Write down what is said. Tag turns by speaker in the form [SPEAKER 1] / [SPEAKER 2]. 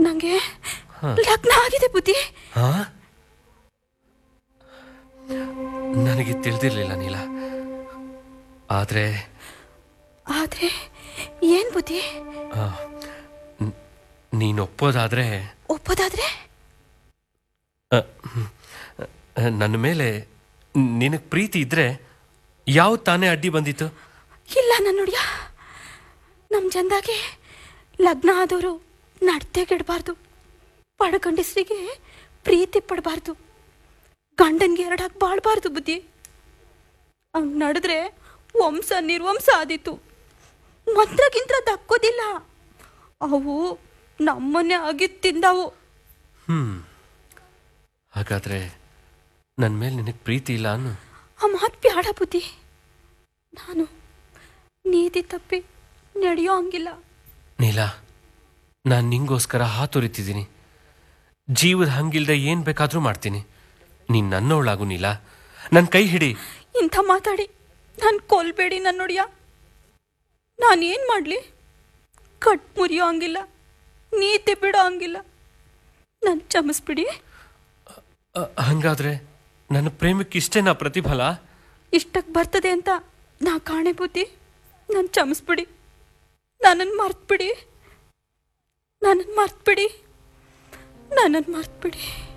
[SPEAKER 1] ನಂಗೆ ಲಗ್ನ ಆಗಿದೆ ಬುದ್ಧಿ
[SPEAKER 2] ಹಾ ನನಗೆ ತಿಳಿದಿರ್ಲಿಲ್ಲ ನೀಲ ಆದ್ರೆ
[SPEAKER 1] ಆದ್ರೆ ಏನ್ ಬುದ್ಧಿ
[SPEAKER 2] ಆ, ನ್- ನೀನ್ ಒಪ್ಪೋದಾದ್ರೆ
[SPEAKER 1] ಒಪ್ಪೋದಾದ್ರೆ
[SPEAKER 2] ಆ, ಹ್ಮ್, ಆ, ನನ್ನ ಮೇಲೆ ನಿನಗೆ ಪ್ರೀತಿ ಇದ್ರೆ ಯಾವ ತಾನೇ ಅಡ್ಡಿ ಬಂದಿತ್ತು
[SPEAKER 1] ಇಲ್ಲ ನನ್ನುಡಿಯ ನಮ್ಮ ಜನದಾಗೆ ಲಗ್ನ ಆದವರು ನಡ್ತೆಗಿಡಬಾರ್ದು ಪಡಗಂಡಸರಿಗೆ ಪ್ರೀತಿ ಪಡಬಾರ್ದು ಗಂಡನ್ಗೆ ಎರಡಾಗಿ ಬಾಳ್ಬಾರ್ದು ಬುದ್ಧಿ ಹಂಗ್ ನಡೆದ್ರೆ ವಂಶ ನಿರ್ವಂಶ ಆದೀತು ಮಂತ್ರಗಿಂತ್ರ ದಕ್ಕೋದಿಲ್ಲ ಅವು ನಮ್ಮನ್ನೇ ಆಗಿ ತಿಂದವು
[SPEAKER 2] ಹ್ಮ್ ಹಾಗಾದ್ರೆ ನನ್ನ ಮೇಲೆ ನಿನಗೆ ಪ್ರೀತಿ ಇಲ್ಲ ಅನ್ನು
[SPEAKER 1] ಆ ಮಾತು ಬ್ಯಾಡ ಬುದ್ಧಿ ನಾನು ನೀತಿ ತಪ್ಪಿ ನಡೆಯೋ ಹಂಗಿಲ್ಲ
[SPEAKER 2] ನೀಲ ನಾನು ನಿಂಗೋಸ್ಕರ ಹಾತೊರಿತಿದ್ದೀನಿ ಜೀವದ ಹಂಗಿಲ್ದೆ ಏನ್ ಬೇಕಾದ್ರೂ ಮಾಡ್ತೀನಿ ನೀನ್ ನನ್ನವಳಾಗು ನೀಲ ನನ್ನ ಕೈ ಹಿಡಿ
[SPEAKER 1] ಇಂಥ ಮಾತಾಡಿ ನಾನು ಕೊಲ್ಬೇಡಿ ನನ್ನೊಡಿಯ ನಾನೇನು ಮಾಡಲಿ ಕಟ್ ಮುರಿಯೋ ಹಂಗಿಲ್ಲ ನೀತಿ ಬಿಡೋ ಹಂಗಿಲ್ಲ ನಾನು ಕ್ಷಮಿಸ್ಬಿಡಿ
[SPEAKER 2] ಅ, ಹಂಗಾದ್ರೆ ನನ್ನ ಪ್ರೇಮಕ್ಕೆ ಇಷ್ಟೇನಾ ಪ್ರತಿಫಲ
[SPEAKER 1] ಇಷ್ಟಕ್ಕೆ ಬರ್ತದೆ ಅಂತ ನಾ ಕಾಣೆ ಬುದ್ಧಿ ನಾನು ಕ್ಷಮಿಸ್ಬಿಡಿ ನನ್ನನ್ನು ಮರ್ತ್ಬಿಡಿ ನನ್ನನ್ನು ಮರ್ತ್ಬಿಡಿ ನನ್ನನ್ನು ಮರ್ತ್ಬಿಡಿ